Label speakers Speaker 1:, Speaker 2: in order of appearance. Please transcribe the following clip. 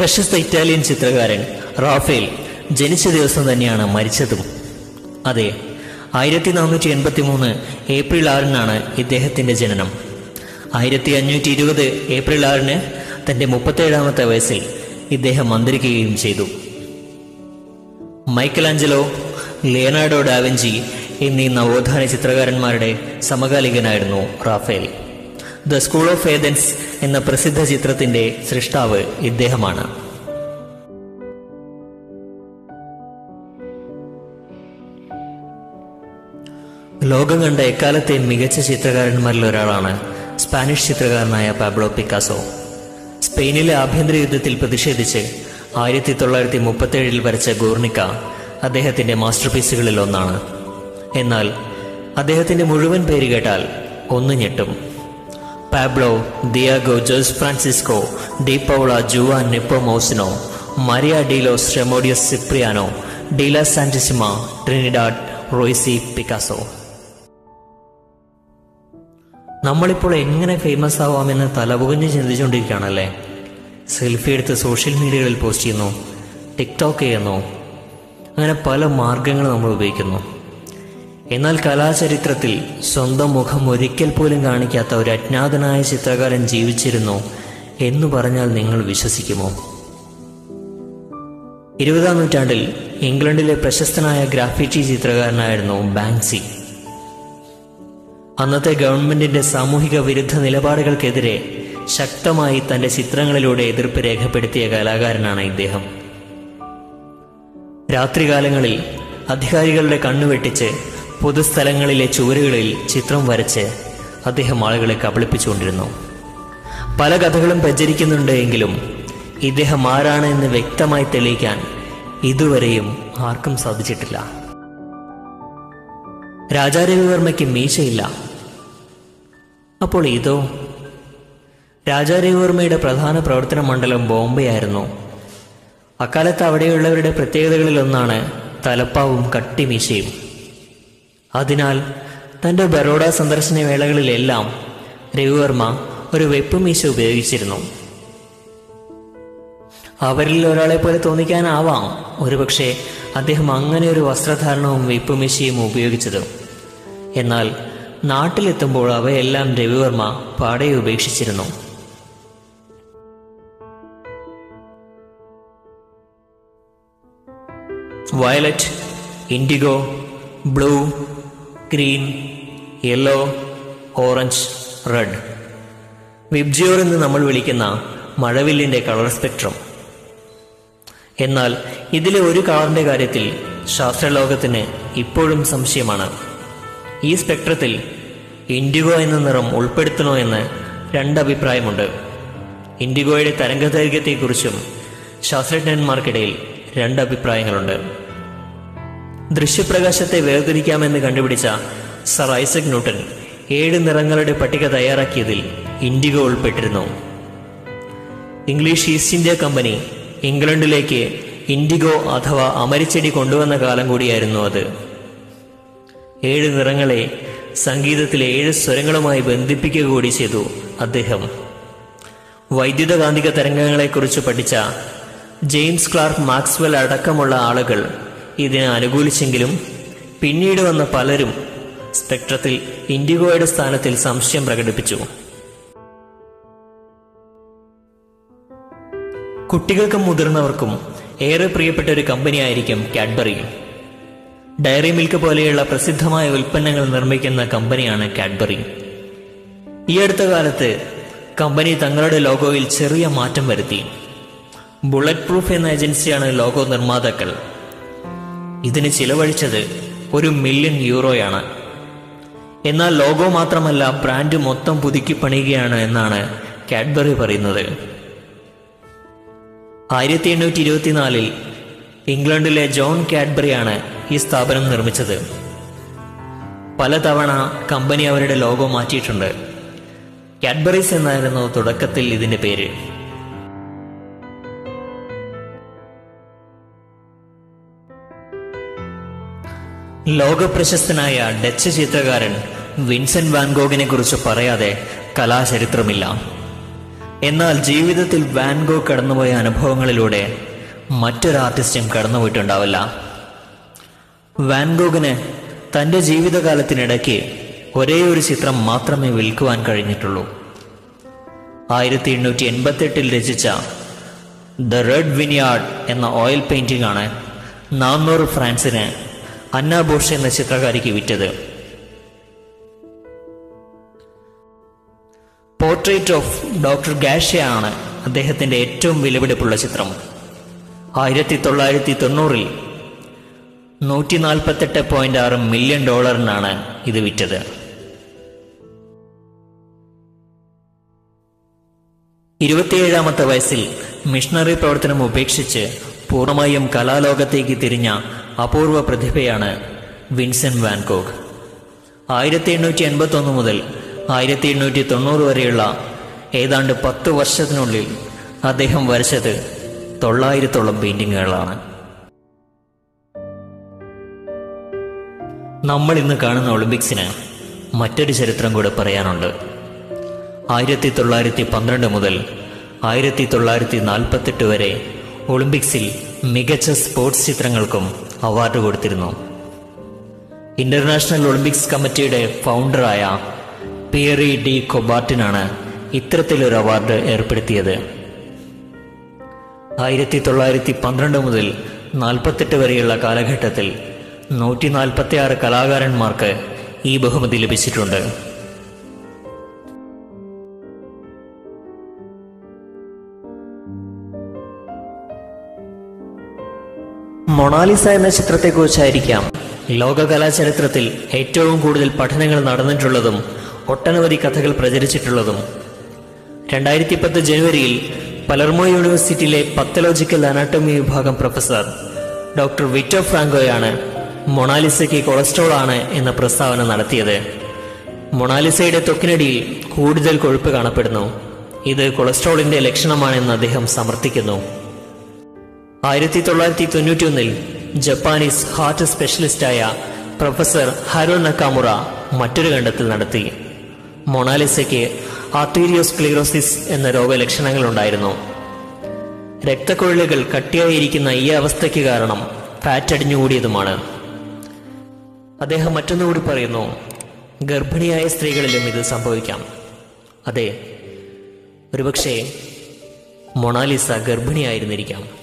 Speaker 1: പ്രശസ്ത ഇറ്റാലിയൻ ചിത്രകാരൻ റാഫേൽ ജനിച്ച ദിവസം തന്നെയാണ് മരിച്ചതും അതെ ആയിരത്തി നാനൂറ്റി എൺപത്തി മൂന്ന് ഏപ്രിൽ ആറിനാണ് ഇദ്ദേഹത്തിന്റെ ജനനം ആയിരത്തി അഞ്ഞൂറ്റി ഇരുപത് ഏപ്രിൽ ആറിന് തന്റെ മുപ്പത്തേഴാമത്തെ വയസ്സിൽ ഇദ്ദേഹം മന്ത്രിക്കുകയും ചെയ്തു മൈക്കലാഞ്ചലോ ലിയനാർഡോ ഡാവിഞ്ചി എന്നീ നവോത്ഥാന ചിത്രകാരന്മാരുടെ സമകാലികനായിരുന്നു Raphael the school of Athens എന്ന പ്രസിദ്ധ ചിത്രത്തിന്റെ സൃഷ്ടാവ് ഇദ്ദേഹമാണ് ലോകം കണ്ട എക്കാലത്തെ മികച്ച ചിത്രകാരന്മാരിൽ ഒരാളാണ് സ്പാനിഷ് ചിത്രകാരനായ പാബ്ലോ പിക്കാസോ സ്പെയിനിലെ ആഭ്യന്തര യുദ്ധത്തിൽ പ്രതിഷേധിച്ച് ആയിരത്തി തൊള്ളായിരത്തി മുപ്പത്തേഴിൽ വരച്ച ഗോർണിക്ക അദ്ദേഹത്തിന്റെ മാസ്റ്റർ പീസുകളിൽ ഒന്നാണ് എന്നാൽ അദ്ദേഹത്തിന്റെ മുഴുവൻ പേര് കേട്ടാൽ ഒന്ന് ഞെട്ടും Pablo Diego Jose Francisco de Paula Juan Nepomuceno Maria de los Remedios Cipriano de la Santisima Trinidad Ruiz Picasso നമ്മളിപ്പോൾ എങ്ങനെ ഫേമസ് ആവാമെന്ന് തലപുകഞ്ഞ് ചിന്തിച്ചുകൊണ്ടിരിക്കുകയാണല്ലേ സെൽഫി എടുത്ത് സോഷ്യൽ മീഡിയകളിൽ പോസ്റ്റ് ചെയ്യുന്നു ടിക്ടോക്ക് ചെയ്യുന്നു അങ്ങനെ പല മാർഗങ്ങൾ നമ്മൾ ഉപയോഗിക്കുന്നു എന്നാൽ കലാചരിത്രത്തിൽ സ്വന്തം മുഖം ഒരിക്കൽ പോലും കാണിക്കാത്ത ഒരു അജ്ഞാതനായ ചിത്രകാരൻ ജീവിച്ചിരുന്നു എന്ന് പറഞ്ഞാൽ നിങ്ങൾ വിശ്വസിക്കുമോ ഇരുപതാം നൂറ്റാണ്ടിൽ ഇംഗ്ലണ്ടിലെ പ്രശസ്തനായ ഗ്രാഫിറ്റി ചിത്രകാരനായിരുന്നു ബാങ്സി അന്നത്തെ ഗവൺമെന്റിന്റെ സാമൂഹിക വിരുദ്ധ നിലപാടുകൾക്കെതിരെ ശക്തമായി തന്റെ ചിത്രങ്ങളിലൂടെ എതിർപ്പ് രേഖപ്പെടുത്തിയ കലാകാരനാണ് ഇദ്ദേഹം രാത്രികാലങ്ങളിൽ അധികാരികളുടെ കണ്ണുവെട്ടിച്ച് പൊതുസ്ഥലങ്ങളിലെ ചുവരുകളിൽ ചിത്രം വരച്ച് അദ്ദേഹം ആളുകളെ കബളിപ്പിച്ചുകൊണ്ടിരുന്നു പല കഥകളും പ്രചരിക്കുന്നുണ്ട് എങ്കിലും ഇദ്ദേഹം ആരാണ് എന്ന് വ്യക്തമായി തെളിയിക്കാൻ ഇതുവരെയും ആർക്കും സാധിച്ചിട്ടില്ല രാജാരവിവർമ്മയ്ക്ക് മീശയില്ല അപ്പോൾ ഇതോ രാജാരവിവർമ്മയുടെ പ്രധാന പ്രവർത്തന മണ്ഡലം ബോംബെ ആയിരുന്നു അക്കാലത്ത് അവിടെയുള്ളവരുടെ പ്രത്യേകതകളിലൊന്നാണ് തലപ്പാവും കട്ടിമീശയും അതിനാൽ തന്റെ ബറോഡ സന്ദർശന വേളകളിലെല്ലാം രവിവർമ്മ ഒരു വെപ്പുമീശ ഉപയോഗിച്ചിരുന്നു അവരിൽ ഒരാളെ പോലെ തോന്നിക്കാനാവാം ഒരുപക്ഷെ അദ്ദേഹം അങ്ങനെ ഒരു വസ്ത്രധാരണവും വെപ്പുമീശയും ഉപയോഗിച്ചത് എന്നാൽ നാട്ടിലെത്തുമ്പോൾ അവയെല്ലാം രവിവർമ്മ പാടെ ഉപേക്ഷിച്ചിരുന്നു violet indigo blue green yellow orange red VIBGYOR എന്ന് നമ്മൾ വിളിക്കുന്ന മഴവില്ലിന്റെ കളർ സ്പെക്ട്രം എന്നാൽ ഇതിലെ ഒരു കളറിന്റെ കാര്യത്തിൽ ശാസ്ത്രലോകത്തിന് ഇപ്പോഴും സംശയമാണ് ഈ സ്പെക്ട്രത്തിൽ ഇൻഡിഗോ എന്ന നിറം ഉൾപ്പെടുത്തണോ എന്ന് രണ്ടഭിപ്രായമുണ്ട് ഇൻഡിഗോയുടെ തരംഗദൈർഘ്യത്തെക്കുറിച്ചും ശാസ്ത്രജ്ഞന്മാർക്കിടയിൽ രണ്ടഭിപ്രായങ്ങളുണ്ട് ദൃശ്യപ്രകാശത്തെ വേർതിരിക്കാമെന്ന് കണ്ടുപിടിച്ച സർ ഐസക് ന്യൂട്ടൻ ഏഴ് നിറങ്ങളുടെ പട്ടിക തയ്യാറാക്കിയതിൽ ഇൻഡിഗോ ഉൾപ്പെട്ടിരുന്നു ഇംഗ്ലീഷ് ഈസ്റ്റ് ഇന്ത്യ കമ്പനി ഇംഗ്ലണ്ടിലേക്ക് ഇൻഡിഗോ അഥവാ അമരിച്ചെടി കൊണ്ടുവന്ന കാലം കൂടിയായിരുന്നു അത് ഏഴ് നിറങ്ങളെ സംഗീതത്തിലെ ഏഴ് സ്വരങ്ങളുമായി ബന്ധിപ്പിക്കുക കൂടി ചെയ്തു അദ്ദേഹം വൈദ്യുതകാന്തിക തരംഗങ്ങളെക്കുറിച്ച് പഠിച്ച ജെയിംസ് ക്ലാർക്ക് മാക്സ്വെൽ അടക്കമുള്ള ആളുകൾ ഇതിനെ അനുകൂലിച്ചെങ്കിലും പിന്നീട് വന്ന പലരും സ്പെക്ട്രത്തിൽ ഇൻഡിഗോയുടെ സ്ഥാനത്തിൽ സംശയം പ്രകടിപ്പിച്ചു കുട്ടികൾക്കും മുതിർന്നവർക്കും ഏറെ പ്രിയപ്പെട്ട ഒരു കമ്പനിയായിരിക്കും കാഡ്ബറി ഡയറി മിൽക്ക് പോലെയുള്ള പ്രസിദ്ധമായ ഉൽപ്പന്നങ്ങൾ നിർമ്മിക്കുന്ന കമ്പനിയാണ് കാഡ്ബറി ഈ അടുത്ത കാലത്ത് കമ്പനി തങ്ങളുടെ ലോഗോയിൽ ചെറിയ മാറ്റം വരുത്തി ബുള്ളറ്റ് പ്രൂഫ് എന്ന ഏജൻസിയാണ് ലോഗോ നിർമ്മാതാക്കൾ ഇതിന് ചിലവഴിച്ചത് ഒരു മില്യൺ യൂറോയാണ് എന്നാൽ ലോഗോ മാത്രമല്ല ബ്രാൻഡ് മൊത്തം പുതുക്കി പണിയുകയാണ് എന്നാണ് കാഡ്ബറി പറയുന്നത് ആയിരത്തി എണ്ണൂറ്റി ഇരുപത്തിനാലിൽ ഇംഗ്ലണ്ടിലെ ജോൺ കാഡ്ബറിയാണ് ഈ സ്ഥാപനം നിർമ്മിച്ചത് പലതവണ കമ്പനി അവരുടെ ലോഗോ മാറ്റിയിട്ടുണ്ട് കാഡ്ബറീസ് എന്നായിരുന്നു തുടക്കത്തിൽ ഇതിന്റെ പേര് ലോകപ്രശസ്തനായ ഡച്ച് ചിത്രകാരൻ വിൻസെന്റ് വാൻഗോഗിനെ കുറിച്ച് പറയാതെ കലാചരിത്രമില്ല എന്നാൽ ജീവിതത്തിൽ വാൻഗോ കടന്നുപോയ അനുഭവങ്ങളിലൂടെ മറ്റൊരു ആർട്ടിസ്റ്റും കടന്നുപോയിട്ടുണ്ടാവില്ല വാൻഗോഗിന് തന്റെ ജീവിതകാലത്തിനിടയ്ക്ക് ഒരേ ഒരു ചിത്രം മാത്രമേ വിൽക്കുവാൻ കഴിഞ്ഞിട്ടുള്ളൂ ആയിരത്തി എണ്ണൂറ്റി എൺപത്തെട്ടിൽ രചിച്ച ദ റെഡ് വിനിയാർഡ് എന്ന ഓയിൽ പെയിന്റിംഗ് ആണ് നാന്നൂറ് ഫ്രാൻസിന് അന്ന ബോഷ് എന്ന ചിത്രകാരിക്ക് വിറ്റത് പോർട്രേറ്റ് ഓഫ് ഡോക്ടർ ഗാഷ്യ ആണ് അദ്ദേഹത്തിന്റെ ഏറ്റവും വിലപിടിപ്പുള്ള ചിത്രം ആയിരത്തി തൊള്ളായിരത്തി തൊണ്ണൂറിൽ നൂറ്റി നാൽപ്പത്തെട്ട് പോയിന്റ് ആറ് മില്യൺ ഡോളറിനാണ് ഇത് വിറ്റത് ഇരുപത്തിയേഴാമത്തെ വയസ്സിൽ മിഷണറി പ്രവർത്തനം ഉപേക്ഷിച്ച് പൂർണ്ണമായും കലാലോകത്തേക്ക് തിരിഞ്ഞ അപൂർവ പ്രതിഭയാണ് വിൻസെന്റ് വാൻകോഗ് ആയിരത്തി എണ്ണൂറ്റി എൺപത്തി ഒന്ന് മുതൽ ആയിരത്തി എണ്ണൂറ്റി തൊണ്ണൂറ് വരെയുള്ള ഏതാണ്ട് പത്ത് വർഷത്തിനുള്ളിൽ അദ്ദേഹം വരച്ചത് തൊള്ളായിരത്തോളം പെയിന്റിങ്ങുകളാണ് നമ്മൾ ഇന്ന് കാണുന്ന ഒളിമ്പിക്സിന് മറ്റൊരു ചരിത്രം കൂടെ പറയാനുണ്ട് ആയിരത്തി തൊള്ളായിരത്തി പന്ത്രണ്ട് മുതൽ ആയിരത്തി തൊള്ളായിരത്തി നാൽപ്പത്തെട്ട് വരെ ഒളിമ്പിക്സിൽ മികച്ച സ്പോർട്സ് ചിത്രങ്ങൾക്കും അവാർഡ് കൊടുത്തിരുന്നു ഇന്റർനാഷണൽ ഒളിമ്പിക്സ് കമ്മിറ്റിയുടെ ഫൗണ്ടറായ പിയറി ഡി കൊബാർട്ടിനാണ് ഇത്തരത്തിലൊരു അവാർഡ് ഏർപ്പെടുത്തിയത് ആയിരത്തി തൊള്ളായിരത്തി പന്ത്രണ്ട് മുതൽ നാൽപ്പത്തെട്ട് വരെയുള്ള കാലഘട്ടത്തിൽ നൂറ്റി നാൽപ്പത്തി ആറ് കലാകാരന്മാർക്ക് ഈ ബഹുമതി ലഭിച്ചിട്ടുണ്ട് മൊണാലിസ എന്ന ചിത്രത്തെക്കുറിച്ചായിരിക്കാം ലോക കലാചരിത്രത്തിൽ ഏറ്റവും കൂടുതൽ പഠനങ്ങൾ നടന്നിട്ടുള്ളതും ഒട്ടനവധി കഥകൾ പ്രചരിച്ചിട്ടുള്ളതും രണ്ടായിരത്തി പത്ത് ജനുവരിയിൽ പലർമോ യൂണിവേഴ്സിറ്റിയിലെ പത്തലോജിക്കൽ അനാട്ടമി വിഭാഗം പ്രൊഫസർ ഡോക്ടർ വിറ്റോ ഫ്രാങ്കോയാണ് മൊണാലിസയ്ക്ക് കൊളസ്ട്രോൾ ആണ് എന്ന പ്രസ്താവന നടത്തിയത് മൊണാലിസയുടെ ത്വക്കിനടിയിൽ കൂടുതൽ കൊഴുപ്പ് കാണപ്പെടുന്നു ഇത് കൊളസ്ട്രോളിന്റെ ലക്ഷണമാണെന്ന് അദ്ദേഹം സമർത്ഥിക്കുന്നു ആയിരത്തി തൊള്ളായിരത്തി തൊണ്ണൂറ്റിയൊന്നിൽ ജപ്പാനീസ് ഹാർട്ട് സ്പെഷ്യലിസ്റ്റായ പ്രൊഫസർ ഹരോ നക്കാമുറ മറ്റൊരു കണ്ടെത്തൽ നടത്തി മൊണാലിസയ്ക്ക് ആർട്ടീരിയോസ്ക്ലീറോസിസ് എന്ന രോഗലക്ഷണങ്ങൾ ഉണ്ടായിരുന്നു രക്തക്കൊഴലുകൾ കട്ടിയായിരിക്കുന്ന ഈ അവസ്ഥയ്ക്ക് കാരണം ഫാറ്റ് അടിഞ്ഞുകൂടിയതുമാണ് അദ്ദേഹം മറ്റൊന്നുകൂടി പറയുന്നു ഗർഭിണിയായ സ്ത്രീകളിലും ഇത് സംഭവിക്കാം അതെ ഒരുപക്ഷെ മൊണാലിസ ഗർഭിണിയായിരുന്നിരിക്കാം